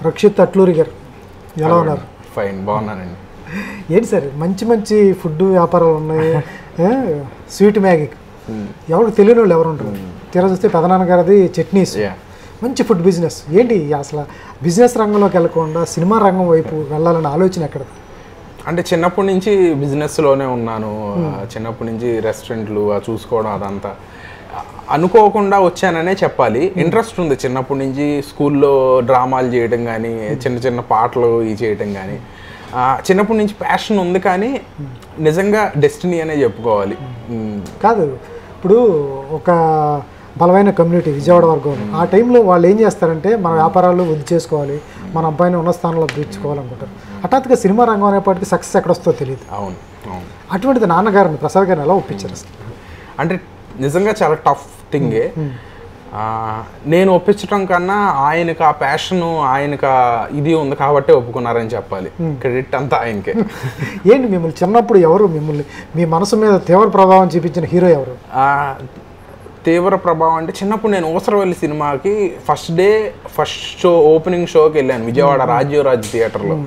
రక్షిత్ అట్లూరి గారు ఎలా ఉన్నారు ఫైన్ బాగున్నానండి ఏంటి సార్ మంచి మంచి ఫుడ్ వ్యాపారాలు ఉన్నాయి ఏ, స్వీట్ మ్యాగీ ఎవరికి తెలియని వాళ్ళు ఎవరు ఉంటారు తీరా చూస్తే పెదనాన్న గారిది చట్నీస్ యా మంచి ఫుడ్ బిజినెస్ ఏంటి అసలు బిజినెస్ రంగంలోకి వెళ్ళకుండా సినిమా రంగం వైపు వెళ్ళాలనే ఆలోచన ఎక్కడ అంటే చిన్నప్పటి నుంచి బిజినెస్లోనే ఉన్నాను ఆ, చిన్నప్పటి నుంచి రెస్టారెంట్లు ఆ చూసుకోవడం అదంతా ఆ, అనుకోకుండా వచ్చాననే చెప్పాలి ఇంట్రెస్ట్ ఉంది చిన్నప్పటి నుంచి స్కూల్లో డ్రామాలు చేయడం కానీ చిన్న చిన్న పాటలు ఇవి చేయడం కానీ ఆ, చిన్నప్పటి నుంచి ప్యాషన్ ఉంది కానీ నిజంగా డెస్టినీ అనే చెప్పుకోవాలి మ్, కాదు ఇప్పుడు ఒక బలమైన కమ్యూనిటీ విజయవాడ వర్గం ఆ టైంలో వాళ్ళు ఏం చేస్తారంటే మన వ్యాపారాలు వృద్ధి చేసుకోవాలి మన అబ్బాయిని ఉన్న స్థానంలో తీర్చుకోవాలనుకుంటారు హఠాత్తుగా సినిమా రంగం అనేప్పటికీ సక్సెస్ ఎక్కడ వస్తుందో తెలియదు అవును అవును అటువంటిది నాన్నగారిని ప్రసాద్ గారిని ఎలా ఒప్పించారు అసలు అంటే నిజంగా చాలా టఫ్ థింగే ఆ, నేను ఒప్పించడం కన్నా ఆయనకు ఆ ప్యాషన్ ఆయనకు ఆ ఇది ఉంది కాబట్టి ఒప్పుకున్నారని చెప్పాలి క్రెడిట్ అంతా ఆయనకే ఏంటి మిమ్మల్ని చిన్నప్పుడు ఎవరు మిమ్మల్ని మీ మనసు మీద తీవ్ర ప్రభావం చూపించిన హీరో ఎవరు ఆ, తీవ్ర ప్రభావం అంటే చిన్నప్పుడు నేను ఊసరవల్లి సినిమాకి first day first show opening షోకి వెళ్ళాను విజయవాడ రాజ్యరాజ్ థియేటర్లో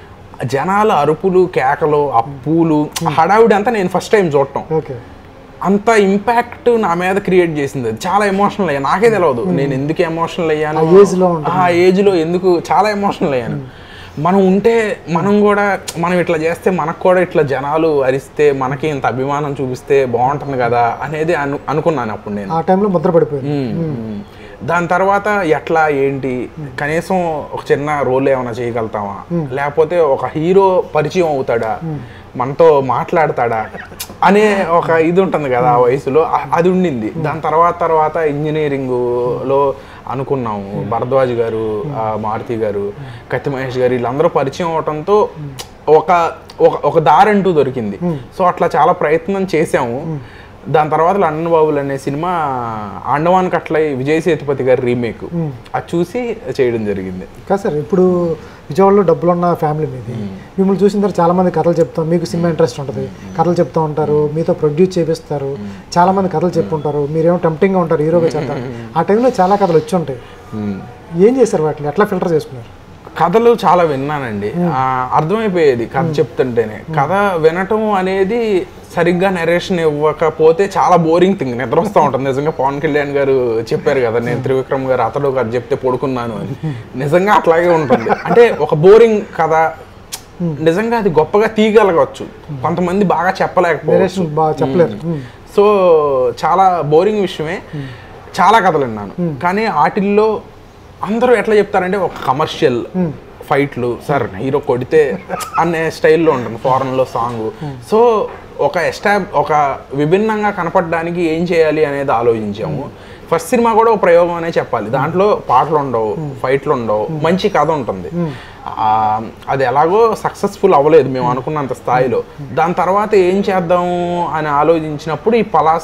జనాల అరుపులు కేకలు ఆ పూలు హడావిడి అంతా నేను ఫస్ట్ టైం చూడటం ఓకే అంత ఇంపాక్ట్ నా మీద క్రియేట్ చేసింది అది చాలా ఎమోషనల్ అయ్యాను నాకే తెలియదు నేను ఎందుకు ఎమోషనల్ అయ్యాను ఆ age లో ఉంటుంది. ఆ ఏజ్ లో ఎందుకు చాలా ఎమోషనల్ అయ్యాను మనం ఉంటే మనం కూడా మనం ఇట్లా చేస్తే మనకు కూడా ఇట్లా జనాలు అరిస్తే మనకి ఇంత అభిమానం చూపిస్తే బాగుంటుంది కదా అనేది అను అనుకున్నాను అప్పుడు నేను ఆ టైంలో ముద్ర పడిపోయింది మ్మ్. దాని తర్వాత ఎట్లా ఏంటి కనీసం ఒక చిన్న రోల్ ఏమైనా చేయగలుగుతామా లేకపోతే ఒక హీరో పరిచయం అవుతాడా మనతో మాట్లాడతాడా అనే ఒక ఇది ఉంటుంది కదా ఆ వయసులో అ- అది ఉండింది దాని తర్వాత తర్వాత ఇంజనీరింగ్లో అనుకున్నాము భరద్వాజ్ గారు ఆ, మారుతి గారు కత్తి మహేష్ గారు వీళ్ళందరూ పరిచయం అవడంతో ఒక ఒక ఒక దారి అంటూ దొరికింది సో అట్లా చాలా ప్రయత్నం చేసాము దాని తర్వాత లండన్ బాబులు అనే సినిమా అండమాన్ కట్లై విజయ్ సేతుపతి గారి రీమేక్ అది చూసి చేయడం జరిగింది కాదు సార్ ఇప్పుడు విజయవాడలో డబ్బులున్న ఫ్యామిలీ మీది మిమ్మల్ని చూసిన తర్వాత చాలా మంది కథలు చెప్తాం మీకు సినిమా ఇంట్రెస్ట్ ఉంటుంది కథలు చెప్తూ ఉంటారు మీతో ప్రొడ్యూస్ చేపిస్తారు చాలా మంది కథలు చెప్పుంటారు మీరేమో టెంప్టింగ్గా ఉంటారు హీరోగా చేస్తారు ఆ టైంలో చాలా కథలు వచ్చి ఉంటాయి మ్మ్. ఏం చేశారు వాటిని ఎట్లా ఫిల్టర్ చేసుకున్నారు కథలు చాలా విన్నానండి ఆ, అర్థమైపోయేది కథ చెప్తుంటేనే కథ వినటం అనేది సరిగ్గా నెరేషన్ ఇవ్వకపోతే చాలా బోరింగ్ థింగ్ నిద్ర వస్తూ ఉంటుంది నిజంగా పవన్ కళ్యాణ్ గారు చెప్పారు కదా నేను త్రివిక్రమ్ గారు అతడు కథ చెప్తే పడుకున్నాను అని నిజంగా అట్లాగే ఉంటుంది అంటే ఒక బోరింగ్ కథ నిజంగా అది గొప్పగా తీయగలగవచ్చు కొంతమంది బాగా చెప్పలేకపోవచ్చు నేరేషన్ బాగా చెప్పలేరు మ్మ్. సో చాలా బోరింగ్ విషయమే చాలా కథలు విన్నాను కానీ వాటిల్లో అందరూ ఎట్లా చెప్తారంటే ఒక కమర్షియల్ ఫైట్లు సార్ హీరో కొడితే అనే స్టైల్లో ఉంటుంది ఫారెన్లో సాంగ్ సో ఒక ఎస్టా ఒక విభిన్నంగా కనపడడానికి ఏం చేయాలి అనేది ఆలోచించాము ఫస్ట్ సినిమా కూడా ఒక ప్రయోగం అనే చెప్పాలి దాంట్లో పాటలు ఉండవు ఫైట్లు ఉండవు మంచి కథ ఉంటుంది ఆ, అది ఎలాగో సక్సెస్ఫుల్ అవ్వలేదు మేము అనుకున్నంత స్థాయిలో దాని తర్వాత ఏం చేద్దాము అని ఆలోచించినప్పుడు ఈ పలాస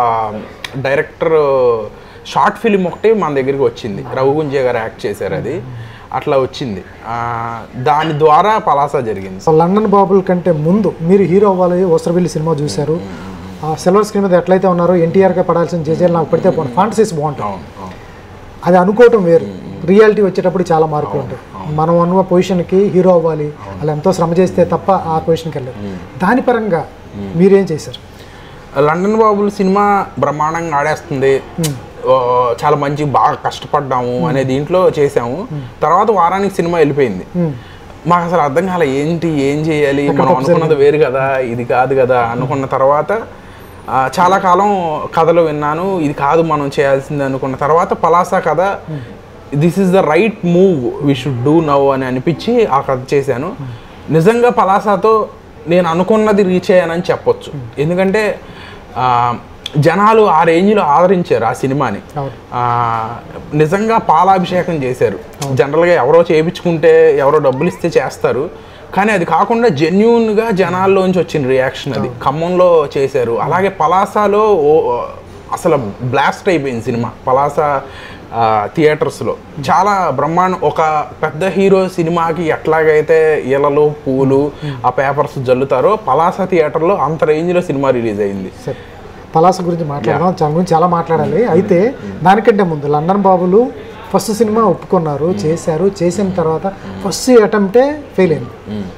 డైరెక్టర్ షార్ట్ ఫిలిం ఒకటి మన దగ్గరికి వచ్చింది రఘుగుంజే గారు యాక్ట్ చేశారు అది అట్లా వచ్చింది ఆ, దాని ద్వారా పలాస జరిగింది సో లండన్ బాబుల కంటే ముందు మీరు హీరో అవ్వాలి ఓసరవెల్లి సినిమా చూశారు ఆ సిల్వర్ స్క్రీన్ మీద ఎట్లయితే ఉన్నారో ఎన్టీఆర్గా పడాల్సిన జేజేలు నాకు పడితే పోను ఫాంటసీస్ బాగుంటాయి అవును అవును అది అనుకోవటం వేరు రియాలిటీ వచ్చేటప్పుడు చాలా మార్పులు ఉంటాయి మనం ఉన్న పొజిషన్కి హీరో అవ్వాలి అలా ఎంతో శ్రమ చేస్తే తప్ప ఆ పొజిషన్కి వెళ్ళారు దాని పరంగా మీరేం చేశారు లండన్ బాబులు సినిమా బ్రహ్మాండంగా ఆడేస్తుంది ఓ, చాలా మంచి బాగా కష్టపడ్డాము అనే దీంట్లో చేసాము తర్వాత వారానికి సినిమా వెళ్ళిపోయింది మాకు అసలు అర్థం కాలే ఏంటి ఏం చేయాలి మనం అనుకున్నది వేరు కదా ఇది కాదు కదా అనుకున్న తర్వాత ఆ, చాలా కాలం కథలు విన్నాను ఇది కాదు మనం చేయాల్సింది అనుకున్న తర్వాత పలాసా కథ this is the right move we should do now అని అనిపించి ఆ కథ చేశాను నిజంగా పలాసాతో నేను అనుకున్నది రీచ్ అయ్యానని చెప్పొచ్చు ఎందుకంటే ఆ, జనాలు ఆ రేంజ్లో ఆదరించారు ఆ సినిమాని అవును. ఆ, నిజంగా పాలాభిషేకం చేశారు జనరల్గా ఎవరో చేయించుకుంటే ఎవరో డబ్బులు ఇస్తే చేస్తారు కానీ అది కాకుండా జెన్యున్గా జనాల్లోంచి వచ్చిన రియాక్షన్ అది ఖమ్మంలో చేశారు అలాగే పలాసాలో ఓ- అసలు బ్లాస్ట్ అయిపోయింది సినిమా పలాస ఆ, థియేటర్స్లో చాలా బ్రహ్మాండం ఒక పెద్ద హీరో సినిమాకి ఎట్లాగైతే ఇలలు పూలు ఆ పేపర్స్ జల్లుతారో పలాస థియేటర్లో అంత రేంజ్లో సినిమా రిలీజ్ అయింది సరే పలాస గురించి మాట్లాడదాం దాని గురించి చాలా మాట్లాడాలి అయితే దానికంటే ముందు లండన్ బాబులు ఫస్ట్ సినిమా ఒప్పుకున్నారు చేశారు చేసిన తర్వాత ఫస్ట్ అటెంప్టే ఫెయిల్ అయింది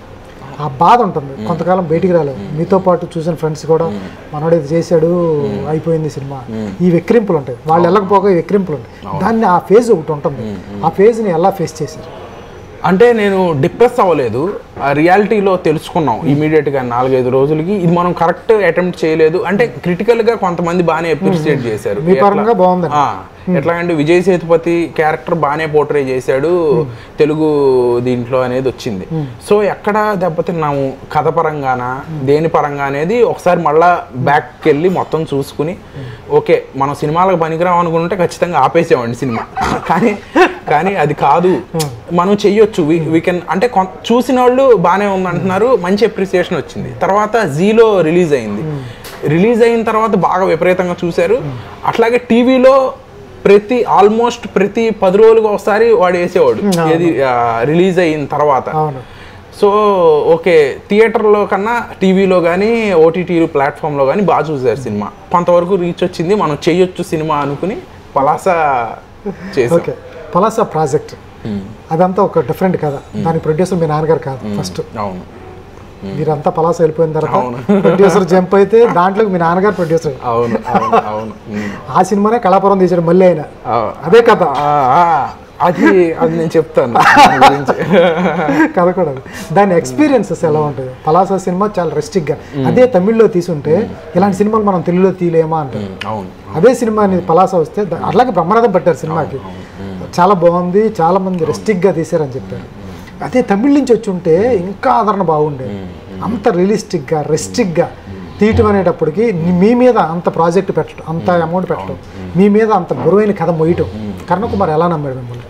ఆ బాధ ఉంటుంది కొంతకాలం బయటికి రాలేదు మీతో పాటు చూసిన ఫ్రెండ్స్ కూడా మనోడు ఇది చేశాడు అయిపోయింది సినిమా ఈ వెక్రింపులు ఉంటాయి వాళ్ళు వెళ్ళకపోగా ఈ వెక్రింపులు ఉంటాయి దాన్ని ఆ ఫేజ్ ఒకటి ఉంటుంది ఆ ఫేజ్ని ఎలా ఫేస్ చేశారు అంటే నేను డిప్రెస్ అవ్వలేదు ఆ రియాలిటీలో తెలుసుకున్నాం ఇమీడియట్ గా నాలుగైదు రోజులకి ఇది మనం కరెక్ట్ అటెంప్ట్ చేయలేదు అంటే క్రిటికల్ గా కొంతమంది బాగానే అప్రిషియేట్ చేశారు మీ ఎట్లా- పరంగా బాగుందండి ఆ, ఎట్లాగంటే విజయ్ సేతుపతి క్యారెక్టర్ బాగానే పోర్ట్రే చేశాడు తెలుగు దీంట్లో అనేది వచ్చింది సో ఎక్కడ దెబ్బతిన్నాము కథ పరంగానా దేని పరంగా అనేది ఒకసారి మళ్ళా బ్యాక్కి వెళ్ళి మొత్తం చూసుకుని ఓకే మనం సినిమాలకు పనికిరాం అనుకుంటే ఖచ్చితంగా ఆపేసామండి సినిమా కానీ కానీ అది కాదు మనం చెయ్యొచ్చు వీ కెన్ అంటే కొం- చూసిన వాళ్ళు బాగానే ఉంది అంటున్నారు మంచి అప్రిసియేషన్ వచ్చింది తర్వాత జీలో రిలీజ్ అయింది రిలీజ్ అయిన తర్వాత బాగా విపరీతంగా చూశారు అట్లాగే టీవీలో ప్రతి ఆల్మోస్ట్ ప్రతి పది రోజులుగా ఒకసారి వాడు వేసేవాడు ఏది రిలీజ్ అయిన తర్వాత అవును సో ఓకే థియేటర్లో కన్నా టీవీలో కానీ ఓటీటీ ప్లాట్ఫామ్లో కానీ బాగా చూసారు సినిమా కొంతవరకు రీచ్ వచ్చింది మనం చెయ్యొచ్చు సినిమా అనుకుని పలాస చేసాం ఓకే పలాస ప్రాజెక్ట్ అదంతా ఒక డిఫరెంట్ కథ దాని ప్రొడ్యూసర్ మీ నాన్నగారు కాదు ఫస్ట్ అవును మీరంతా పలాస వెళ్ళిపోయిన తర్వాత అవును. ప్రొడ్యూసర్ జంప్ అయితే దాంట్లో మీ నాన్నగారు ప్రొడ్యూసర్ అవును అవును అవును ఉమ్. ఆ సినిమానే కళాపురం తీశాడు మళ్ళీ ఆయన ఆ, అదే కథ ఆ, ఆ, అది అది నేను చెప్తాను దాని గురించి కథ కూడా అది. దాని ఎక్స్పీరియన్సెస్ ఎలా ఉంటాయి పలాస సినిమా చాలా రెస్టిక్గా అదే తమిళ్లో తీసుంటే ఇలాంటి సినిమాలు మనం తెలుగులో తీయలేమా అంటారు ఉమ్, అవును అదే సినిమాని పలాస వస్తే దా- అట్లాగే బ్రహ్మరథం పట్టారు సినిమాకి చాలా బాగుంది చాలా మంది రెస్టిక్గా తీశారని చెప్పారు అదే తమిళ్ నుంచి వచ్చి ఉంటే ఇంకా ఆదరణ బాగుండేది అంత రియలిస్టిక్గా రెస్టిక్గా తీయటం అనేటప్పటికి ని- మీ మీద అంత ప్రాజెక్ట్ పెట్టడం అంత అమౌంట్ పెట్టడం మీ మీద అంత బరువైన కథ మొయ్యటం కర్ణకుమార్ ఎలా నమ్మాడు మిమ్మల్ని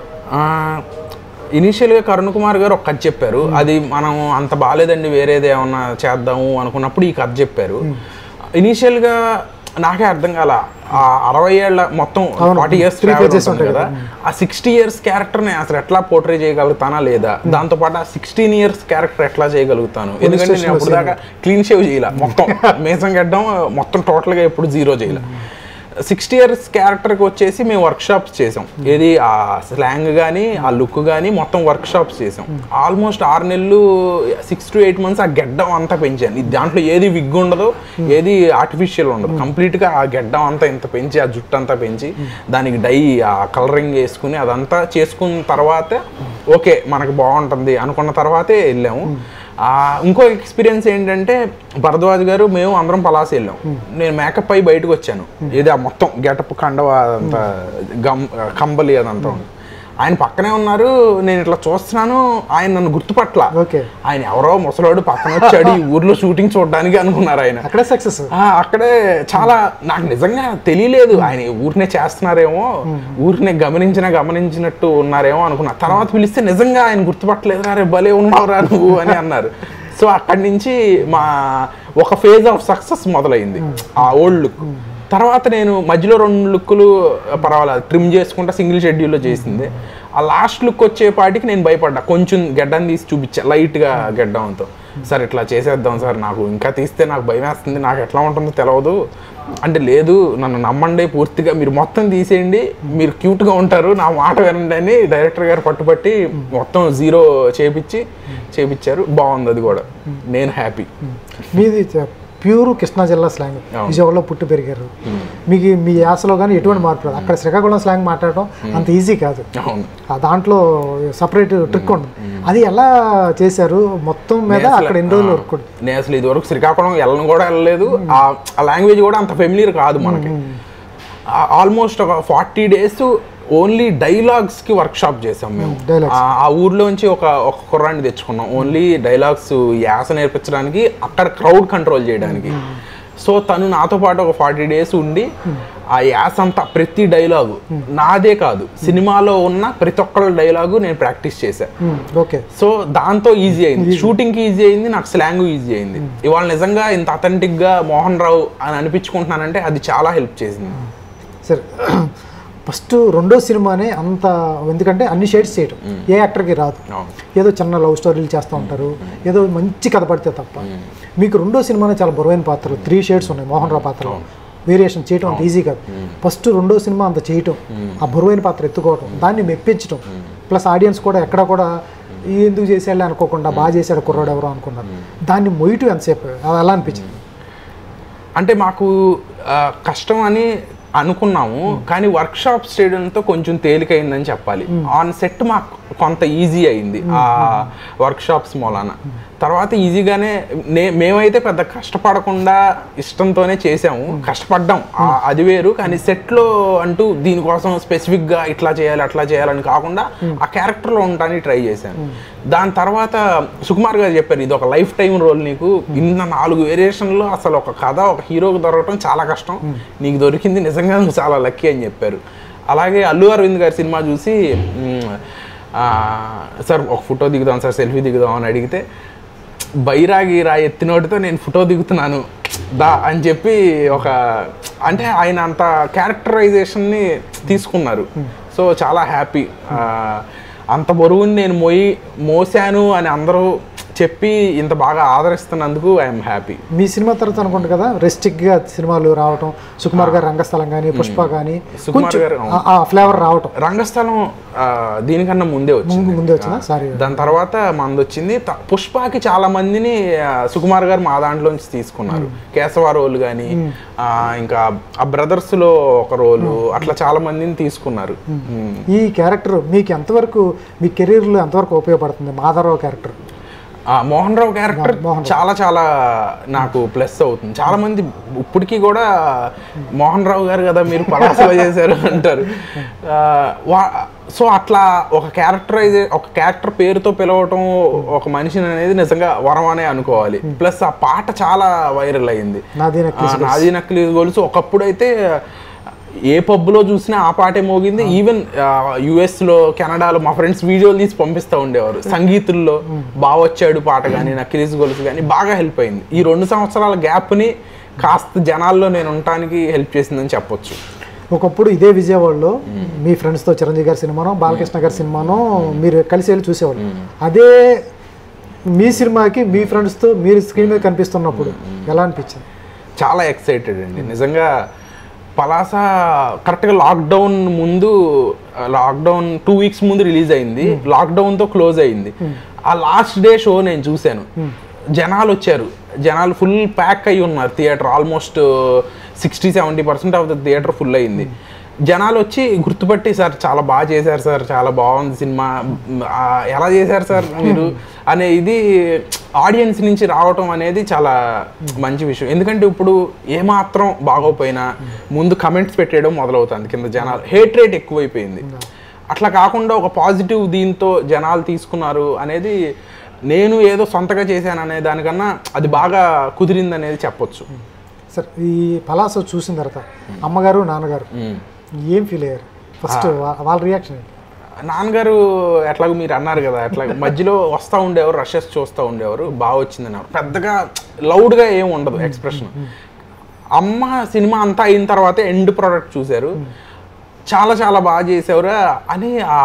ఇనీషియల్గా కరుణ్ కుమార్ గారు ఒక కథ చెప్పారు అది మనం అంత బాగాలేదండి వేరేది ఏమన్నా చేద్దాము అనుకున్నప్పుడు ఈ కథ చెప్పారు ఇనీషియల్గా నాకే అర్థం కాల ఆ అరవై ఏళ్ళ మొత్తం ఫార్టీ ఇయర్స్ three pages ఉంటాయి కదా ఆ సిక్స్టీ ఇయర్స్ క్యారెక్టర్ని అసలు ఎట్లా పోర్ట్రే చేయగలుగుతానా లేదా దాంతో పాటు ఆ సిక్స్టీన్ ఇయర్స్ క్యారెక్టర్ ఎట్లా చేయగలుగుతాను ఎందుకంటే నేను అప్పుడు దాకా క్లీన్ షేవ్ చేయాల మొత్తం మేసం గడ్డం మొత్తం టోటల్గా ఎప్పుడు జీరో చేయాల సిక్స్టీ ఇయర్స్ క్యారెక్టర్కి వచ్చేసి మేము వర్క్ షాప్స్ చేసాం ఏది ఆ స్లాంగ్ కానీ ఆ లుక్ కానీ మొత్తం వర్క్ షాప్స్ చేసాం ఆల్మోస్ట్ ఆరు నెలలు సిక్స్ టు ఎయిట్ మంత్స్ ఆ గెడ్డం అంతా పెంచాను ఇది దాంట్లో ఏది విగ్ ఉండదు ఏది ఆర్టిఫిషియల్ ఉండదు కంప్లీట్గా ఆ గెడ్డం అంతా ఇంత పెంచి ఆ జుట్టు అంతా పెంచి దానికి డై ఆ కలరింగ్ వేసుకుని అదంతా చేసుకున్న తర్వాతే ఓకే మనకు బాగుంటుంది అనుకున్న తర్వాతే వెళ్ళాము ఆ, ఇంకో ఎక్స్పీరియన్స్ ఏంటంటే భరద్వాజ్ గారు మేము అందరం పలాసి వెళ్ళాం నేను మేకప్ అయి బయటకు వచ్చాను ఇది ఆ మొత్తం గెటప్ కండవ అదంతా గమ్ కంబలి అదంతా ఉంది ఆయన పక్కనే ఉన్నారు నేను ఇట్లా చూస్తున్నాను ఆయన నన్ను గుర్తుపట్ల ఓకే ఆయన ఎవరో ముసలోడు పక్కన వచ్చాడు ఈ ఊర్లో షూటింగ్ చూడడానికి అనుకున్నారు ఆయన అక్కడే సక్సెస్ ఆ, అక్కడే చాలా నాకు నిజంగా తెలియలేదు ఆయన ఊరినే చేస్తున్నారేమో ఊరినే గమనించిన గమనించినట్టు ఉన్నారేమో అనుకున్నా తర్వాత పిలిస్తే నిజంగా ఆయన గుర్తుపట్టలేదు రే భలే ఉన్నావురా నువ్వు అని అన్నారు సో అక్కడి నుంచి మా ఒక ఫేజ్ ఆఫ్ సక్సెస్ మొదలైంది ఆ ఓల్డ్ లుక్ తర్వాత నేను మధ్యలో రెండు లుక్కులు పర్వాలేదు ట్రిమ్ చేసుకుంటా సింగిల్ షెడ్యూల్లో చేసింది ఆ లాస్ట్ లుక్ వచ్చేపాటికి నేను భయపడ్డా కొంచెం గెడ్డని తీసి చూపించా లైట్గా గెడ్డంతో సార్ ఇట్లా చేసేద్దాం సార్ నాకు ఇంకా తీస్తే నాకు భయం వేస్తుంది నాకు ఎట్లా ఉంటుందో తెలియదు అంటే లేదు నన్ను నమ్మండి పూర్తిగా మీరు మొత్తం తీసేయండి మీరు క్యూట్గా ఉంటారు నా మాట వినండి అని డైరెక్టర్ గారు పట్టుబట్టి మొత్తం జీరో చేపించి చేపించారు బాగుంది అది కూడా నేను హ్యాపీ మీది ప్యూర్ కృష్ణా జిల్లా స్లాంగ్ విజయవాడలో పుట్టి పెరిగారు మీకు మీ యాసలో కానీ ఎటువంటి మార్పు రాదు అక్కడ శ్రీకాకుళం స్లాంగ్ మాట్లాడటం అంత ఈజీ కాదు అవును ఆ దాంట్లో సపరేట్ ట్రిక్ ఉంటుంది అది ఎలా చేశారు మొత్తం మీద అక్కడ ఎన్ని రోజులు వర్క్ ఉంటుంది నేను అసలు ఇదివరకు శ్రీకాకుళం వెళ్ళను కూడా వెళ్ళలేదు ఆ లాంగ్వేజ్ కూడా అంత ఫెమిలియర్ కాదు మనకి ఆల్మోస్ట్ ఒక ఫార్టీ డేస్ ఓన్లీ డైలాగ్స్ కి వర్క్ షాప్ చేసాం మేము dialogues. ఆ- ఆ ఊర్లోంచి ఒక ఒక కుర్రాన్ని తెచ్చుకున్నాం ఓన్లీ డైలాగ్స్ యాస నేర్పించడానికి అక్కడ క్రౌడ్ కంట్రోల్ చేయడానికి సో తను నాతో పాటు ఒక ఫార్టీ డేస్ ఉండి ఆ యాస అంతా ప్రతి డైలాగు నాదే కాదు సినిమాలో ఉన్న ప్రతి ఒక్కళ్ళ డైలాగు నేను ప్రాక్టీస్ చేశాను ఓకే సో దాంతో ఈజీ అయింది షూటింగ్ కి ఈజీ అయింది నాకు స్లాంగ్ ఈజీ అయింది ఇవాళ నిజంగా ఇంత అథెంటిక్ గా మోహన్ రావు అని అనిపించుకుంటున్నానంటే అది చాలా హెల్ప్ చేసింది సరే ఫస్ట్ రెండో సినిమానే అంత ఎందుకంటే అన్ని షేడ్స్ చేయటం ఏ యాక్టర్కి రాదు అవును. ఏదో చిన్న లవ్ స్టోరీలు చేస్తూ ఉంటారు ఏదో మంచి కథ పడితే తప్ప మీకు రెండో సినిమానే చాలా బరువైన పాత్రలు త్రీ షేడ్స్ ఉన్నాయి మోహన్ రావు పాత్రలో వేరియేషన్ చేయటం అంత ఈజీ కాదు ఫస్ట్ రెండో సినిమా అంత చేయటం ఆ బరువైన పాత్ర ఎత్తుకోవటం దాన్ని మెప్పించడం ప్లస్ ఆడియన్స్ కూడా ఎక్కడ కూడా "ఈ ఎందుకు చేసాడులే అనుకోకుండా బాగా చేశాడు కుర్రాడు ఎవరో అనుకున్నారు దాన్ని మొయ్యటం ఎంతసేపు అది ఎలా అనిపించింది అంటే మాకు ఆ, కష్టం అని అనుకున్నాము కానీ వర్క్ షాప్ చేయడంతో కొంచెం తేలికైందని చెప్పాలి ఆన్ సెట్ మాకు కొంత ఈజీ అయింది ఆ వర్క్ షాప్స్ మూలాన తర్వాత ఈజీగానే నే మేమైతే పెద్ద కష్టపడకుండా ఇష్టంతోనే చేసాము కష్టపడ్డాం ఆ- అది వేరు కానీ సెట్లో అంటూ దీనికోసం స్పెసిఫిక్గా ఇట్లా చేయాలి అట్లా చేయాలని కాకుండా ఆ క్యారెక్టర్లో ఉండడానికి ట్రై చేశాను దాని తర్వాత సుకుమార్ గారు చెప్పారు ఇది ఒక లైఫ్ టైం రోల్ నీకు ఇన్న నాలుగు వేరియేషన్లో అసలు ఒక కథ ఒక హీరోకి దొరకడం చాలా కష్టం నీకు దొరికింది నిజంగా నువ్వు చాలా లక్కీ అని చెప్పారు అలాగే అల్లు అరవింద్ గారి సినిమా చూసి మ్, ఆ, సార్ ఒక ఫోటో దిగుదాం సార్ సెల్ఫీ దిగుదాం అని అడిగితే బైరాగి రా ఎత్తినోటితో నేను ఫోటో దిగుతున్నాను దా అని చెప్పి ఒక అంటే ఆయన అంత క్యారెక్టరైజేషన్ని తీసుకున్నారు సో చాలా హ్యాపీ అంత బరువుని నేను మోయి మోసాను అని అందరూ చెప్పి ఇంత బాగా ఆదరిస్తున్నందుకు ఐఎమ్ హ్యాపీ మీ సినిమా తర్వాత అనుకుంటా కదా రెస్ట్రిక్ట్ గా సినిమాలు రావటం సుకుమార్ గారి రంగస్థలం కానీ పుష్ప కానీ సుకుమార్ కొంచెం గారు, అవును. ఆ- ఆ ఫ్లేవర్ రావటం రంగస్థలం ఆ, దీనికన్నా ముందే వచ్చింది ముందు ముందే వచ్చిందా సారీ దాని తర్వాత మంది వచ్చింది త- పుష్పకి చాలా మందిని ఆ, సుకుమార్ గారు మా దాంట్లోంచి తీసుకున్నారు కేశవ రోల్ కానీ ఇంకా ఆ బ్రదర్స్ లో ఒక రోలు అట్లా చాలా మందిని తీసుకున్నారు మ్మ్. ఈ క్యారెక్టర్ మీకు ఎంతవరకు మీ కెరీర్లో ఎంతవరకు ఉపయోగపడుతుంది మాధవరావు క్యారెక్టర్ ఆ, మోహన్ రావు క్యారెక్టర్ చాలా చాలా నాకు ప్లస్ అవుతుంది చాలా మంది ఇప్పటికీ కూడా మోహన్ రావు గారు కదా మీరు పలాసలో చేశారు అంటారు ఆ, వా- సో అట్లా ఒక క్యారెక్టరైజ్ ఒక క్యారెక్టర్ పేరుతో పిలవటం ఒక మనిషిని అనేది నిజంగా వరం అనే అనుకోవాలి ప్లస్ ఆ పాట చాలా వైరల్ అయింది నాది ఆ, నాది నక్లీ గొలుసు ఒకప్పుడు అయితే ఏ పబ్లో చూసినా ఆ పాటే మోగింది ఈవెన్ యుఎస్ లో కెనడాలో మా ఫ్రెండ్స్ వీడియోలు తీసి పంపిస్తూ ఉండేవారు సంగీతుల్లో బాగా వచ్చాడు పాట కానీ నక్లీస్ గొలుసు కానీ బాగా హెల్ప్ అయింది ఈ రెండు సంవత్సరాల గ్యాప్ని కాస్త జనాల్లో నేను ఉండటానికి హెల్ప్ చేసిందని చెప్పొచ్చు ఒకప్పుడు ఇదే విజయవాడలో మీ ఫ్రెండ్స్తో చిరంజీవి గారి సినిమానో బాలకృష్ణ గారి సినిమానో మీరు కలిసి వెళ్ళి చూసేవాళ్ళు అదే మీ సినిమాకి మీ ఫ్రెండ్స్తో మీరు స్క్రీన్ మీద కనిపిస్తున్నప్పుడు ఎలా అనిపించింది చాలా ఎక్సైటెడ్ అండి నిజంగా పలాస కరెక్ట్గా లాక్డౌన్ ముందు లాక్డౌన్ టూ వీక్స్ ముందు రిలీజ్ అయింది లాక్డౌన్తో క్లోజ్ అయింది ఆ లాస్ట్ డే షో నేను చూశాను జనాలు వచ్చారు జనాలు ఫుల్ ప్యాక్ అయి ఉన్నారు theatre almost sixty seventy percent of the theatre full అయింది జనాలు వచ్చి గుర్తుపట్టి సార్ చాలా బాగా చేశారు సార్ చాలా బాగుంది సినిమా మ్, ఆ, ఎలా చేశారు సార్ మీరు అనే ఇది ఆడియన్స్ నుంచి రావటం అనేది చాలా మంచి విషయం ఎందుకంటే ఇప్పుడు ఏమాత్రం బాగోపోయినా ముందు కమెంట్స్ పెట్టేయడం మొదలవుతుంది కింద జనాలు హేట్ రేట్ ఎక్కువైపోయింది అట్లా కాకుండా ఒక పాజిటివ్ దీంతో జనాలు తీసుకున్నారు అనేది నేను ఏదో సొంతగా చేశాను అనే దానికన్నా అది బాగా కుదిరింది అనేది చెప్పొచ్చు సార్ ఈ పలాస చూసిన తర్వాత అమ్మగారు నాన్నగారు మ్. ఏం ఫీల్ అయ్యారు ఫస్ట్ వాళ్ళ రియాక్షన్ నాన్నగారు ఎట్లాగో మీరు అన్నారు కదా అట్లా మధ్యలో వస్తూ ఉండేవారు రషెస్ చూస్తూ ఉండేవారు బాగా వచ్చిందన్నారు పెద్దగా లౌడ్గా ఏం ఉండదు ఎక్స్ప్రెషన్ అమ్మ సినిమా అంతా అయిన తర్వాత ఎండ్ ప్రోడక్ట్ చూశారు చాలా చాలా బాగా చేసేవారు అని ఆ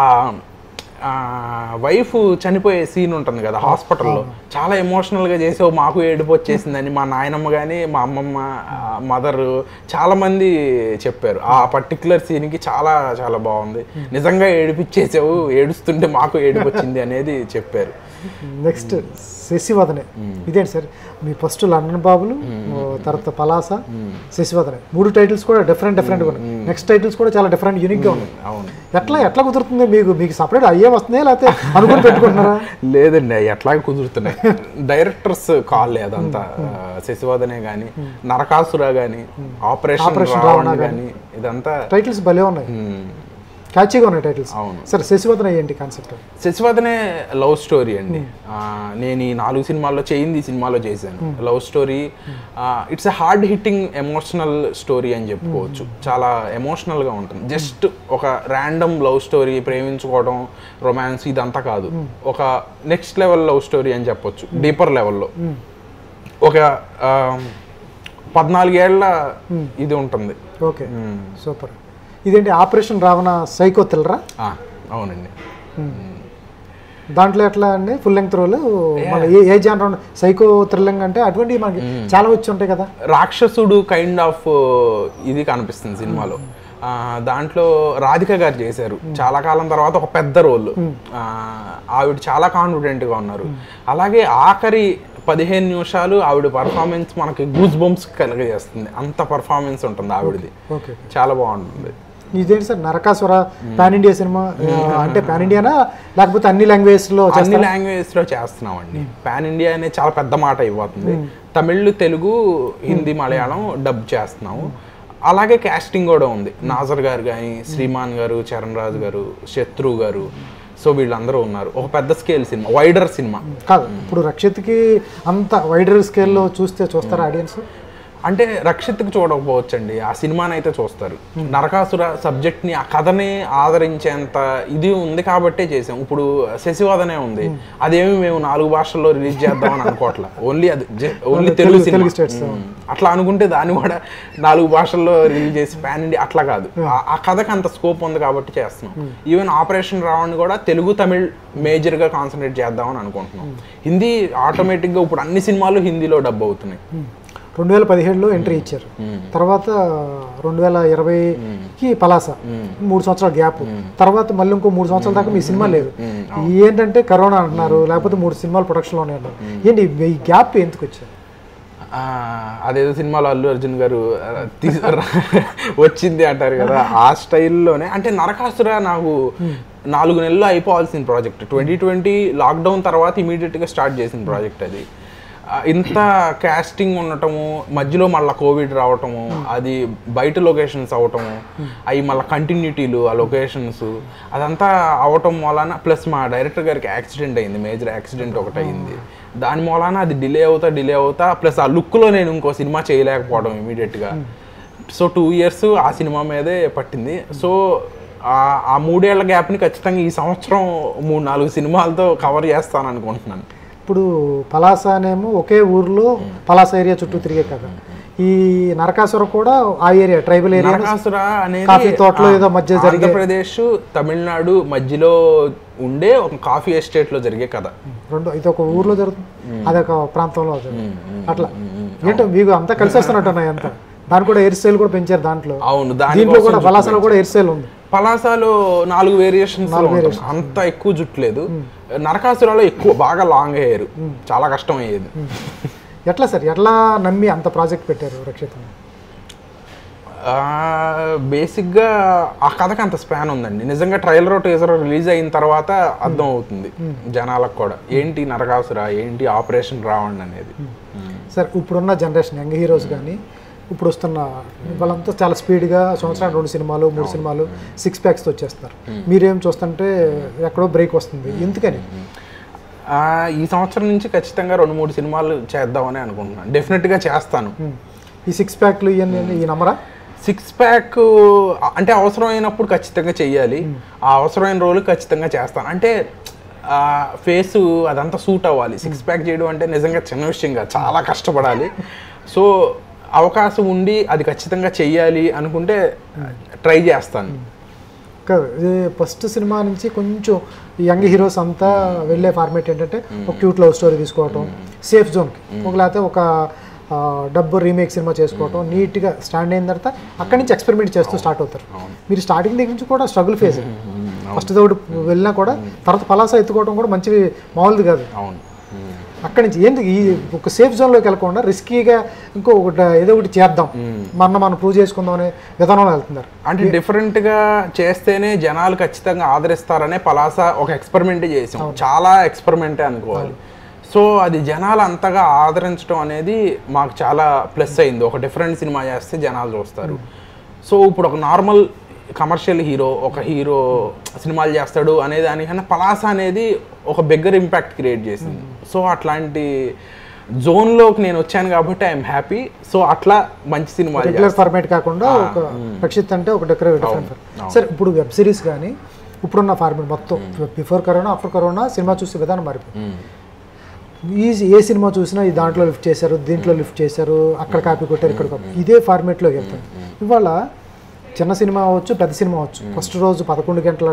వైఫ్ చనిపోయే సీన్ ఉంటుంది కదా హాస్పిటల్లో చాలా ఎమోషనల్గా చేసావు మాకు ఏడుపు వచ్చేసిందని మా నాయనమ్మ కానీ మా అమ్మమ్మ మదర్ చాలా మంది చెప్పారు ఆ పర్టికులర్ సీన్కి చాలా చాలా బాగుంది నిజంగా ఏడిపించేసావు ఏడుస్తుంటే మాకు ఏడుపు వచ్చింది అనేది చెప్పారు నెక్స్ట్ శశివదనే ఇదేంటి సార్ మీ ఫస్ట్ లండన్ బాబులు ఓ తర్వాత పలాస శశివదనే మూడు టైటిల్స్ కూడా డిఫరెంట్ డిఫరెంట్గా ఉన్నాయి నెక్స్ట్ టైటిల్స్ కూడా చాలా డిఫరెంట్ యూనిక్గా ఉన్నాయి అవును ఎట్లా ఎట్లా కుదురుతుంది మీకు మీకు సపరేట్ అయ్యే వస్తున్నాయా లేకపోతే అనుకుని పెట్టుకుంటున్నారా లేదండి అవి ఎట్లా కుదురుతున్నాయి డైరెక్టర్స్ కాల్ అదంతా శశివదనే కానీ నరకాసుర కానీ ఆపరేషన్ Operation రావణ రావణ కానీ ఇదంతా టైటిల్స్ భలే ఉన్నాయి మ్, క్యాచీగా ఉన్నాయి టైటిల్స్ అవును. సరే శశివదన ఏంటి కాన్సెప్ట్ శశివదనే లవ్ స్టోరీ అండి ఆ, నేను ఈ నాలుగు సినిమాల్లో చేయింది ఈ సినిమాలో చేశాను love story it's a hard hitting emotional story అని చెప్పుకోవచ్చు చాలా ఎమోషనల్గా ఉంటుంది జస్ట్ ఒక ర్యాండమ్ లవ్ స్టోరీ ప్రేమించుకోవడం రొమాన్స్ ఇదంతా కాదు ఒక నెక్స్ట్ లెవెల్ లవ్ స్టోరీ అని చెప్పొచ్చు డీపర్ లెవెల్లో ఒక ఆ, పద్నాలుగేళ్ల ఇది ఉంటుంది ఓకే సూపర్ ఇదేంటి ఆపరేషన్ రావణ సైకో థ్రిల్లరా ఆ, అవునండి దాంట్లో ఎట్లా అండి ఫుల్ లెంగ్త్ రోల్ మన ఏ ఏ జానర్ సైకో థ్రిల్లింగ్ అంటే అటువంటివి మనకి చాలా వచ్చి ఉంటాయి కదా రాక్షసుడు కైండ్ ఆఫ్ ఇది కనిపిస్తుంది సినిమాలో ఆ, దాంట్లో రాధిక గారు చేశారు చాలా కాలం తర్వాత ఒక పెద్ద రోల్ ఆవిడ చాలా కాన్ఫిడెంట్ గా ఉన్నారు అలాగే ఆఖరి పదిహేను నిమిషాలు ఆవిడ పర్ఫార్మెన్స్ మనకి గూస్ బంప్స్ కలిగజేస్తుంది అంత పర్ఫార్మెన్స్ ఉంటుంది ఆవిడది ఓకే చాలా బాగుంటుంది ఇదేంటి సార్ నరకాసుర పాన్ ఇండియా సినిమా ఆ, అంటే పాన్ ఇండియానా లేకపోతే అన్ని లాంగ్వేజ్ లో అన్ని లాంగ్వేజ్ లో చేస్తున్నామండి పాన్ ఇండియా అనే చాలా పెద్ద మాట అయిపోతుంది తమిళ్ తెలుగు హిందీ మలయాళం డబ్ చేస్తున్నాము అలాగే కాస్టింగ్ కూడా ఉంది నాజర్ గారు కానీ శ్రీమాన్ గారు చరణ్ రాజు గారు శత్రు గారు సో వీళ్ళందరూ ఉన్నారు ఒక పెద్ద స్కేల్ సినిమా వైడర్ సినిమా కాదు ఇప్పుడు రక్షిత్కి అంత వైడర్ స్కేల్లో చూస్తే చూస్తారా ఆడియన్స్ అంటే రక్షిత్కి చూడకపోవచ్చండి ఆ సినిమాని అయితే చూస్తారు నరకాసుర సబ్జెక్ట్ ని ఆ కథని ఆదరించేంత ఇది ఉంది కాబట్టే చేసాం ఇప్పుడు శశివాదనే ఉంది అదేమి మేము నాలుగు భాషల్లో రిలీజ్ చేద్దామని అనుకోవట్లా ఓన్లీ అది ఓన్లీ తెలుగు తెలుగు సినిమా states, ఉమ్. అట్లా అనుకుంటే దాన్ని కూడా నాలుగు భాషల్లో రిలీజ్ చేసి పాన్ ఇండియా అట్లా కాదు ఆ- ఆ కథకి అంత స్కోప్ ఉంది కాబట్టి చేస్తున్నాం ఈవెన్ ఆపరేషన్ రావణ్ కూడా తెలుగు తమిళ్ మేజర్ గా కాన్సన్ట్రేట్ చేద్దామని అనుకుంటున్నాం హిందీ ఆటోమేటిక్ గా ఇప్పుడు అన్ని సినిమాలు హిందీలో డబ్ అవుతున్నాయి రెండు వేల పదిహేడులో ఎంట్రీ ఇచ్చారు తర్వాత రెండు వేల ఇరవైకి పలాస మూడు సంవత్సరాల గ్యాప్ తర్వాత మళ్ళీ ఇంకో మూడు సంవత్సరాల దాకా మీ సినిమా లేదు ఏంటంటే కరోనా అంటున్నారు లేకపోతే మూడు సినిమాలు ప్రొడక్షన్లో ఉన్నాయి అన్నారు ఏంటి ఈ గ్యాప్ ఎందుకు వచ్చారు ఆ, అదేదో సినిమాలో అల్లు అర్జున్ గారు ఆ, తీసు వచ్చింది అంటారు కదా ఆ స్టైల్లోనే అంటే నరకాసుర నాకు నాలుగు నెలలు అయిపోవాల్సిన ప్రాజెక్ట్ ట్వంటీ ట్వంటీ లాక్డౌన్ తర్వాత ఇమీడియట్గా స్టార్ట్ చేసిన ప్రాజెక్ట్ అది ఆ, ఇంత కాస్టింగ్ ఉండటము మధ్యలో మళ్ళీ కోవిడ్ రావటము అది బయట లొకేషన్స్ అవటము అవి మళ్ళీ కంటిన్యూటీలు ఆ లొకేషన్స్ అదంతా అవటం వలన ప్లస్ మా డైరెక్టర్ గారికి యాక్సిడెంట్ అయింది మేజర్ యాక్సిడెంట్ ఒకటి అయింది దాని మూలాన అది డిలే అవుతా డిలే అవుతా ప్లస్ ఆ లుక్లో నేను ఇంకో సినిమా చేయలేకపోవడం ఇమీడియట్గా సో టూ ఇయర్స్ ఆ సినిమా మీదే పట్టింది సో ఆ- ఆ మూడేళ్ల గ్యాప్ని ఖచ్చితంగా ఈ సంవత్సరం మూడు నాలుగు సినిమాలతో కవర్ చేస్తాను అనుకుంటున్నాను ఇప్పుడు పలాస అనేమో ఒకే ఊర్లో పలాస ఏరియా చుట్టూ తిరిగే కదా ఈ నరకాసుర కూడా ఆ ఏరియా ట్రైబల్ ఏరియా నరకాసుర అనేది కాఫీ తోటలో ఆ, ఏదో మధ్య జరిగే- ఆంధ్రప్రదేశ్ తమిళనాడు మధ్యలో ఉండే ఒక కాఫీ ఎస్టేట్ లో జరిగే కథ రెండు ఇది ఒక ఊర్లో జరుగుతుంది అదొక ప్రాంతంలో జరుగుతుంది అట్లా ఏంటో మీకు అంతా కలిసి వస్తున్నట్టు ఉన్నాయి అంతా దాని కూడా ఎయిర్ స్టైల్ కూడా పెంచారు దాంట్లో అవును దాని దీంట్లో కూడా పలాసలో కూడా ఎయిర్ స్టైల్ ఉంది పలాసాలో నాలుగు వేరియేషన్స్ అంత ఎక్కువ జుట్టు లేదు నరకాసురాలో ఎక్కువ బాగా లాంగ్ హెయిర్ చాలా కష్టం అయ్యేది ఎట్లా సార్ ఎట్లా నమ్మి అంత ప్రాజెక్ట్ పెట్టారు రక్షిత బేసిక్గా ఆ కథకి అంత స్పాన్ ఉందండి నిజంగా ట్రైలర్ టీజర్ రిలీజ్ అయిన తర్వాత అర్థం అవుతుంది జనాలకు కూడా ఏంటి నరకాసుర ఏంటి ఆపరేషన్ రావణ్ అనేది సార్ ఇప్పుడున్న జనరేషన్ యంగ్ హీరోస్ కానీ ఇప్పుడు వస్తున్న వాళ్ళంతా చాలా స్పీడ్గా సంవత్సరానికి రెండు సినిమాలు మూడు సినిమాలు సిక్స్ ప్యాక్స్తో వచ్చేస్తారు మీరేం చూస్తుంటే ఎక్కడో బ్రేక్ వస్తుంది ఎందుకని ఆ, ఈ సంవత్సరం నుంచి ఖచ్చితంగా రెండు మూడు సినిమాలు చేద్దామని అనుకుంటున్నాను డెఫినెట్గా చేస్తాను ఈ సిక్స్ ప్యాక్లు ఇవన్నీ ఈ నమ్మరా సిక్స్ ప్యాక్ అంటే అవసరమైనప్పుడు ఖచ్చితంగా చెయ్యాలి ఆ అవసరమైన రోజులు ఖచ్చితంగా చేస్తాను అంటే ఫేస్ అదంతా సూట్ అవ్వాలి సిక్స్ ప్యాక్ చేయడం అంటే నిజంగా చిన్న విషయం కాదు చాలా కష్టపడాలి సో అవకాశం ఉండి అది ఖచ్చితంగా చెయ్యాలి అనుకుంటే ట్రై చేస్తాను కాదు ఇది ఫస్ట్ సినిమా నుంచి కొంచెం యంగ్ హీరోస్ అంతా వెళ్ళే ఫార్మేట్ ఏంటంటే ఒక క్యూట్ లవ్ స్టోరీ తీసుకోవటం సేఫ్ జోన్కి ఒక లేకపోతే ఒక ఆ, డబ్బు రీమేక్ సినిమా చేసుకోవటం నీట్గా స్టాండ్ అయిన తర్వాత అక్కడి నుంచి ఎక్స్పెరిమెంట్ చేస్తూ స్టార్ట్ అవుతారు మీరు స్టార్టింగ్ దగ్గర నుంచి కూడా స్ట్రగుల్ ఫేజ్ ఫస్ట్ దౌడు వెళ్ళినా కూడా తర్వాత పలాస ఎత్తుకోవడం కూడా మంచి మామూలుది కాదు అవును అక్కడి నుంచి ఏంటి ఈ ఒక సేఫ్ జోన్లోకి వెళ్ళకుండా రిస్కీగా ఇంకో ఒకటి ఏదో ఒకటి చేద్దాం మన మనం ప్రూవ్ చేసుకుందాం అనే విధానంలో వెళ్తున్నారు అంటే డిఫరెంట్ గా చేస్తేనే జనాలు ఖచ్చితంగా ఆదరిస్తారనే పలాస ఒక ఎక్స్పెరిమెంట్ చేసాం చాలా ఎక్స్పెరిమెంటే అనుకోవాలి సో అది జనాలు అంతగా ఆదరించడం అనేది మాకు చాలా ప్లస్ అయింది ఒక డిఫరెంట్ సినిమా చేస్తే జనాలు చూస్తారు సో ఇప్పుడు ఒక నార్మల్ కమర్షియల్ హీరో ఒక హీరో సినిమాలు చేస్తాడు అనే దానికన్నా పలాస అనేది ఒక బిగ్గర్ ఇంపాక్ట్ క్రియేట్ చేసింది సో అట్లాంటి జోన్లోకి నేను వచ్చాను కాబట్టి ఐఎమ్ హ్యాపీ సో అట్లా మంచి సినిమాలు రెగ్యులర్ ఫార్మేట్ కాకుండా ఒక రక్షిత్ అంటే ఒక డెకరేట్ డిఫరెంట్ సార్ ఇప్పుడు వెబ్ సిరీస్ కానీ ఇప్పుడున్న ఫార్మేట్ మొత్తం బిఫోర్ కరోనా ఆఫ్టర్ కరోనా సినిమా చూసే విధానం మారిపోయింది ఈ ఏ సినిమా చూసినా ఈ దాంట్లో లిఫ్ట్ చేశారు దీంట్లో లిఫ్ట్ చేశారు అక్కడ కాపీ కొట్టారు ఇక్కడ కాపీ ఇదే ఫార్మేట్లోకి వెళ్తాం ఇవాళ చిన్న సినిమా అవ్వచ్చు పెద్ద సినిమా అవ్వచ్చు ఫస్ట్ రోజు పదకొండు గంటల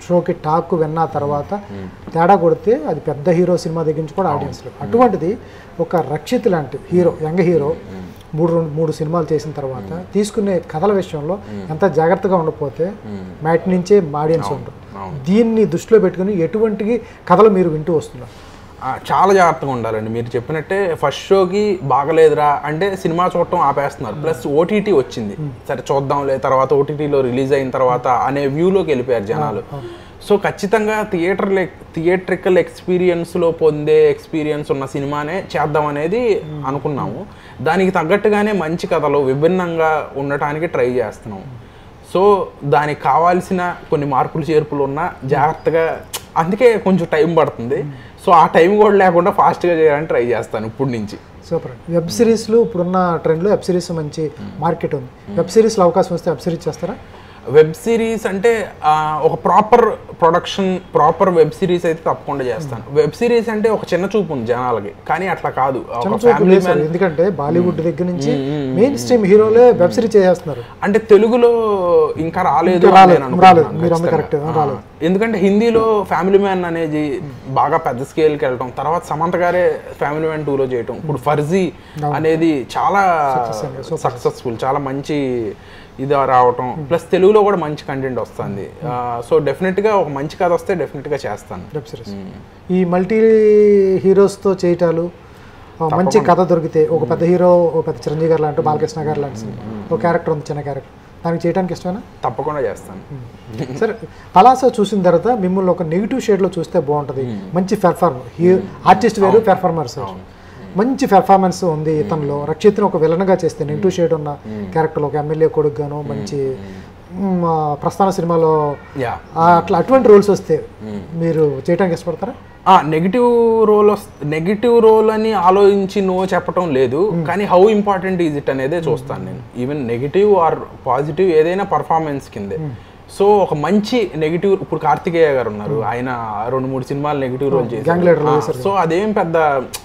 షోకి టాక్ విన్న తర్వాత తేడా కొడితే అది పెద్ద హీరో సినిమా దగ్గర నుంచి కూడా ఆడియన్స్లో అటువంటిది ఒక రక్షిత్ లాంటి హీరో యంగ్ హీరో మూడు రెండు మూడు సినిమాలు చేసిన తర్వాత తీసుకునే కథల విషయంలో ఎంత జాగ్రత్తగా ఉండకపోతే మ్యాట్ నుంచే ఆడియన్స్ ఉంటారు దీన్ని దృష్టిలో పెట్టుకుని ఎటువంటి కథలు మీరు వింటూ వస్తున్నారు ఆ, చాలా జాగ్రత్తగా ఉండాలండి మీరు చెప్పినట్టే ఫస్ట్ షోకి బాగలేదురా అంటే సినిమా చూడటం ఆపేస్తున్నారు ప్లస్ ఓటీటీ వచ్చింది సరే చూద్దాంలే తర్వాత ఓటీటీలో రిలీజ్ అయిన తర్వాత అనే వ్యూలోకి వెళ్ళిపోయారు జనాలు సో ఖచ్చితంగా థియేటర్ థియేట్రికల్ ఎక్స్పీరియన్స్లో పొందే ఎక్స్పీరియన్స్ ఉన్న సినిమానే చేద్దాం అనేది అనుకున్నాము దానికి తగ్గట్టుగానే మంచి కథలు విభిన్నంగా ఉండటానికి ట్రై చేస్తున్నాం సో దానికి కావాల్సిన కొన్ని మార్పులు చేర్పులు ఉన్నా జాగ్రత్తగా అందుకే కొంచెం టైం పడుతుంది సో ఆ టైం కూడా లేకుండా ఫాస్ట్గా చేయడానికి ట్రై చేస్తాను ఇప్పటి నుంచి సూపర్ వెబ్ సిరీస్లు ఇప్పుడున్న ట్రెండ్లో వెబ్ సిరీస్ మంచి మార్కెట్ ఉంది వెబ్ సిరీస్లో అవకాశం వస్తే వెబ్ సిరీస్ చేస్తారా వెబ్ సిరీస్ అంటే ఆ, ఒక proper production proper web series అయితే తప్పకుండా చేస్తాను వెబ్ సిరీస్ అంటే ఒక చిన్న చూపు ఉంది జనాలకి కానీ అట్లా కాదు ఒక చిన్న చూపు ఫ్యామిలీ లేదు సార్ ఎందుకంటే బాలీవుడ్ దగ్గర నుంచి మెయిన్ స్ట్రీమ్ హీరోలే వెబ్ సిరీస్ చేసేస్తున్నారు అంటే తెలుగులో ఇంకా రాలేదు అని రాలేదు, నేను రాలేదు. అనుకుంటున్నాను మీరు అన్నది ఖచ్చితంగా. correct, రాలేదు. ఆ, ఎందుకంటే హిందీలో ఫ్యామిలీ మ్యాన్ అనేది బాగా పెద్ద స్కేల్కి వెళ్ళటం తర్వాత సమంత గారే ఫ్యామిలీ మ్యాన్ టూలో చేయటం ఇప్పుడు ఫర్జీ అనేది చాలా సక్సెస్ఫుల్ చాలా మంచి ఇది రావటం ప్లస్ తెలుగులో కూడా మంచి కంటెంట్ వస్తుంది సో డెఫినెట్గా ఒక మంచి కథ వస్తే డెఫినెట్గా చేస్తాను వెబ్ సిరీస్ ఈ మల్టీ హీరోస్తో చేయటాలు ఆ, మంచి కథ దొరికితే ఒక పెద్ద హీరో ఒక పెద్ద చిరంజీవి గారు లాంటి బాలకృష్ణ గారు లాంటి సినిమా ఒక క్యారెక్టర్ ఉంది చిన్న క్యారెక్టర్ దానికి చేయడానికి ఇష్టమేనా తప్పకుండా చేస్తాను సరే పలాస చూసిన తర్వాత మిమ్మల్ని ఒక నెగిటివ్ షేడ్లో చూస్తే బాగుంటుంది మంచి పెర్ఫార్మర్ హీ ఆర్టిస్ట్ వేరు పెర్ఫార్మర్స్ వేరు మంచి పెర్ఫార్మెన్స్ ఉంది ఇతనిలో రక్షిత్ని ఒక విలన్గా చేస్తే నెగిటివ్ షేడ్ ఉన్న క్యారెక్టర్ ఒక ఎమ్మెల్యే కొడుకుగాను మంచి మ్, ఆ, ప్రస్థాన సినిమాలో యా ఆ, అట్లా అటువంటి రోల్స్ వస్తే మీరు చేయడానికి ఇష్టపడతారా నెగిటివ్ రోల్ నెగిటివ్ రోల్ అని ఆలోచించి నో చెప్పటం లేదు కానీ హౌ ఇంపార్టెంట్ ఈజ్ ఇట్ అనేదే చూస్తాను నేను ఈవెన్ నెగిటివ్ ఆర్ పాజిటివ్ ఏదైనా పర్ఫార్మెన్స్ కిందే సో ఒక మంచి నెగిటివ్ ఇప్పుడు కార్తికేయ గారు ఉన్నారు ఆయన రెండు మూడు సినిమాలు నెగిటివ్ రోల్ Gang leader లో చేశారు సో అదేం పెద్ద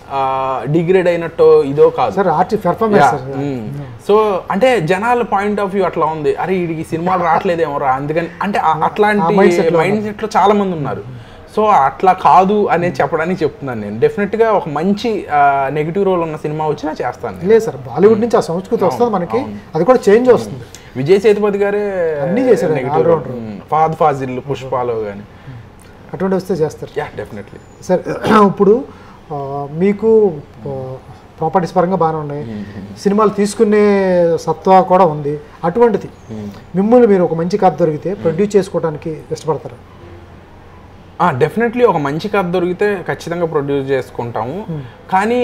డిగ్రేడ్ అయినట్టు ఇదో కాదు sir artist performance sir so అంటే జనాల పాయింట్ ఆఫ్ వ్యూ అట్లా ఉంది అరే వీడికి సినిమాలు రావట్లేదేమో రా అందుకని అంటే ఆ- అట్లాంటి మైండ్ సెట్ లో చాలా మంది ఉన్నారు సో అట్లా కాదు అనేది చెప్పడానికి చెప్తున్నాను నేను డెఫినెట్ గా ఒక మంచి నెగిటివ్ రోల్ ఉన్న సినిమా వచ్చినా చేస్తాను నేను. లేదు సార్ బాలీవుడ్ నుంచి ఆ సంస్కృతి వస్తుంది మనకి అది కూడా చేంజ్ వస్తుంది విజయ్ సేతుపతి గారే అన్నీ చేశారు ఆయన, నెగిటివ్ రోల్ ఫాద్ ఫాజిల్ పుష్పాలో కానీ అటువంటి వస్తే చేస్తారు యా డెఫినెట్లీ సరే ఇప్పుడు ఆ, మీకు ప్రాపర్టీస్ పరంగా బాగానే ఉన్నాయి సినిమాలు తీసుకునే సత్వా కూడా ఉంది అటువంటిది మిమ్మల్ని మీరు ఒక మంచి కథ దొరికితే ప్రొడ్యూస్ చేసుకోవడానికి ఇష్టపడతారు డెఫినెట్లీ ఒక మంచి కథ దొరికితే ఖచ్చితంగా ప్రొడ్యూస్ చేసుకుంటాము కానీ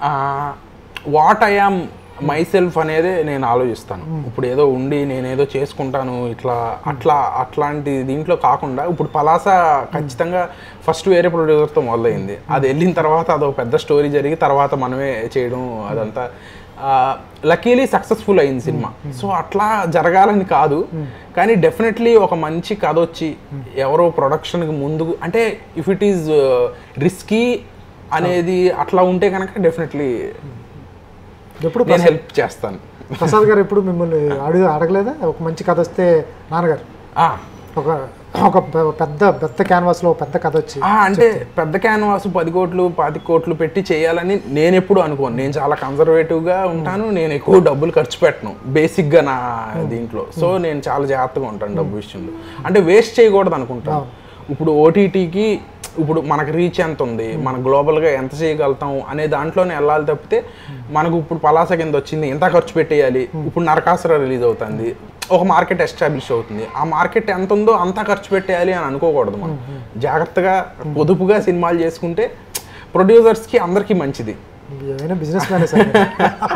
what I am myself అనేది నేను ఆలోచిస్తాను ఇప్పుడు ఏదో ఉండి నేనేదో చేసుకుంటాను ఇట్లా అట్లా అట్లాంటి దీంట్లో కాకుండా ఇప్పుడు పలాస ఖచ్చితంగా ఫస్ట్ వేరే ప్రొడ్యూసర్తో మొదలైంది అది వెళ్ళిన తర్వాత అదొక పెద్ద స్టోరీ జరిగి తర్వాత మనమే చేయడం అదంతా లక్కీలీ సక్సెస్ఫుల్ అయింది సినిమా సో అట్లా జరగాలని కాదు కానీ డెఫినెట్లీ ఒక మంచి కథ వచ్చి ఎవరో ప్రొడక్షన్కి ముందు అంటే ఇఫ్ ఇట్ ఈజ్ రిస్కీ అనేది అట్లా ఉంటే కనుక డెఫినెట్లీ ఎప్పుడు నేను హెల్ప్ చేస్తాను ప్రసాద్ గారు ఎప్పుడు మిమ్మల్ని అడుగు అడగలేదా ఒక మంచి కథ వస్తే నాన్నగారు ఆ, ఒక ఒక పె- పెద్ద పెద్ద క్యాన్వాస్లో ఒక పెద్ద కథ వచ్చి ఆ, అంటే పెద్ద క్యాన్వాస్ పది కోట్లు పాతి కోట్లు పెట్టి చేయాలని నేను ఎప్పుడు అనుకోను నేను చాలా కన్సర్వేటివ్గా ఉంటాను నేను ఎక్కువ డబ్బులు ఖర్చు పెట్టను బేసిక్గా నా దీంట్లో సో నేను చాలా జాగ్రత్తగా ఉంటాను డబ్బు విషయంలో అంటే వేస్ట్ చేయకూడదు అనుకుంటాను ఇప్పుడు ఓటీటీకి ఇప్పుడు మనకు రీచ్ ఎంత ఉంది మన గ్లోబల్గా ఎంత చేయగలుగుతాం అనే దాంట్లోనే వెళ్ళాలి తప్పితే మనకు ఇప్పుడు పలాస కింద వచ్చింది ఎంత ఖర్చు పెట్టేయాలి ఇప్పుడు నరకాసుర రిలీజ్ అవుతుంది ఒక మార్కెట్ ఎస్టాబ్లిష్ అవుతుంది ఆ మార్కెట్ ఎంత ఉందో అంతా ఖర్చు పెట్టేయాలి అని అనుకోకూడదు మనం జాగ్రత్తగా పొదుపుగా సినిమాలు చేసుకుంటే ప్రొడ్యూసర్స్కి అందరికీ మంచిది ఏమైనా బిజినెస్ మ్యానే సార్ మీరు.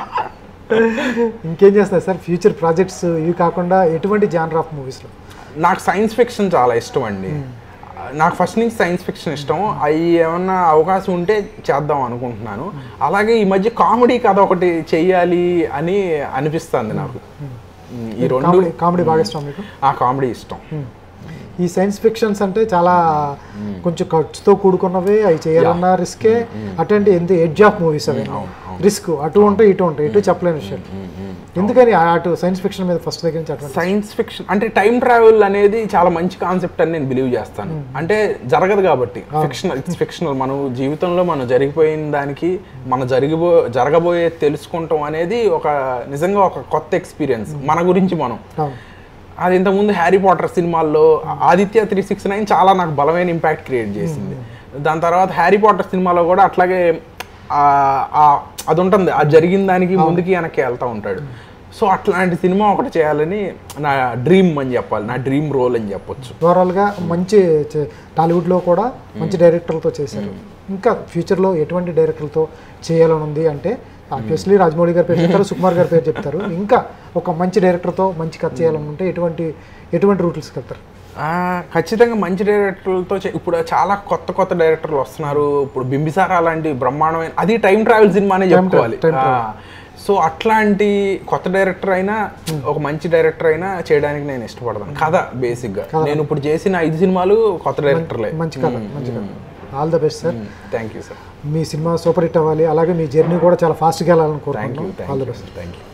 ఇంకేం చేస్తారు సార్ ఫ్యూచర్ ప్రాజెక్ట్స్ ఇవి కాకుండా ఎటువంటి జానర్ ఆఫ్ మూవీస్లో నాకు సైన్స్ ఫిక్షన్ చాలా ఇష్టం అండి నాకు ఫస్ట్ నుంచి సైన్స్ ఫిక్షన్ ఇష్టం అవి ఏమన్నా అవకాశం ఉంటే చేద్దాం అనుకుంటున్నాను అలాగే ఈ మధ్య కామెడీ కథ ఒకటి చెయ్యాలి అని అనిపిస్తుంది నాకు ఈ రెండు కామెడీ కామెడీ బాగా ఇష్టం మీకు ఆ కామెడీ ఇష్టం ఈ సైన్స్ ఫిక్షన్స్ అంటే చాలా కొంచెం ఖర్చుతో కూడుకున్నవి అవి చేయాలన్నా రిస్కే అటువంటి ఎంత ఎడ్జ్ ఆఫ్ మూవీస్ అవి రిస్క్ అటు ఉంటాయి ఇటు ఉంటాయి ఇటు చెప్పలేని విషయం ఎందుకని ఆ- అటు సైన్స్ ఫిక్షన్ మీద ఫస్ట్ దగ్గర నుంచి అటువంటి సైన్స్ ఫిక్షన్ అంటే టైం ట్రావెల్ అనేది చాలా మంచి కాన్సెప్ట్ అని నేను బిలీవ్ చేస్తాను అంటే జరగదు కాబట్టి ఫిక్షనల్ ఇట్స్ ఫిక్షనల్ మనం జీవితంలో మనం జరిగిపోయిన దానికి మన జరిగిపో జరగబోయే తెలుసుకుంటాం అనేది ఒక నిజంగా ఒక కొత్త ఎక్స్పీరియన్స్ మన గురించి మనం అవును. అది ఇంతకుముందు హ్యారీ పాటర్ సినిమాల్లో ఆదిత్య త్రీ సిక్స్ నైన్ చాలా నాకు బలమైన ఇంపాక్ట్ క్రియేట్ చేసింది దాని తర్వాత హ్యారీ పాటర్ సినిమాలో కూడా అట్లాగే ఆ- ఆ- అది ఉంటుంది అది జరిగిన దానికి ముందుకి వెనక్కి వెళ్తూ ఉంటాడు సో అట్లాంటి సినిమా ఒకటి చేయాలని నా డ్రీమ్ అని చెప్పాలి నా డ్రీమ్ రోల్ అని చెప్పొచ్చు ఓవరాల్గా మంచి చే- టాలీవుడ్లో కూడా మంచి డైరెక్టర్లతో చేశారు ఇంకా ఫ్యూచర్లో ఎటువంటి డైరెక్టర్లతో చేయాలని ఉంది అంటే ఆబ్వియస్లీ రాజమౌళి గారి పేరు చెప్తారు సుకుమార్ గారి పేరు చెప్తారు ఇంకా ఒక మంచి డైరెక్టర్తో మంచి కథ చేయాలని ఉంటే ఎటువంటి ఎటువంటి రూట్స్కి వెళ్తారు ఆ, ఖచ్చితంగా మంచి డైరెక్టర్లతో చే- ఇప్పుడు చాలా కొత్త కొత్త డైరెక్టర్లు వస్తున్నారు ఇప్పుడు బింబిసారా లాంటి బ్రహ్మాండమైన అది టైం ట్రావెల్ సినిమానే చెప్పుకోవాలి time ఆ, సో అట్లాంటి కొత్త డైరెక్టర్ అయినా ఒక మంచి డైరెక్టర్ అయినా చేయడానికి నేను ఇష్టపడతాను కథ బేసిక్గా నేను ఇప్పుడు చేసిన ఐదు సినిమాలు కొత్త డైరెక్టర్లే మంచి కథ మంచి కథ all the best sir thank you sir మీ సినిమా సూపర్ హిట్ అవ్వాలి అలాగే మీ జర్నీ కూడా చాలా ఫాస్ట్గా వెళ్ళాలని థ్యాంక్ యూ కోరుకుంటున్నాం all the best thank you